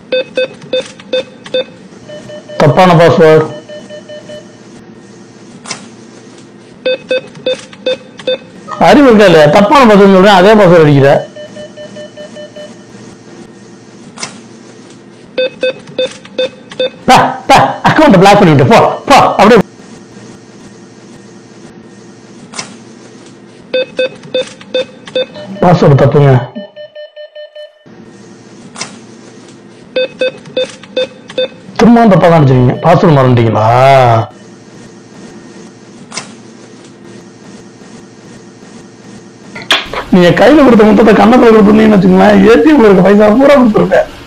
தப்பான பாஸ்வேர்டு அறிவு இருக்கா இல்லையா தப்பான பாஸ்வேர்டு சொல்றேன் அதே பாஸ்வேர்டு அடிக்கிற அக்கௌண்ட் பிளாக் பண்ணிவிட்டு போ போ அப்படியே பாஸ்வேர்டு தப்புங்க திரும்பவும் தப்பா தான் அடிச்சிருக்கீங்க பாஸ்வேர்டு மறந்துட்டீங்களா நீங்க கையில கொடுத்த மொத்தத்தை கண்ணத்துல கொடுத்துருந்தீங்கன்னு வச்சுக்கோங்களேன் ஏடிஎம்ல இருக்க பைசா பூரா கொடுத்துருப்பேன்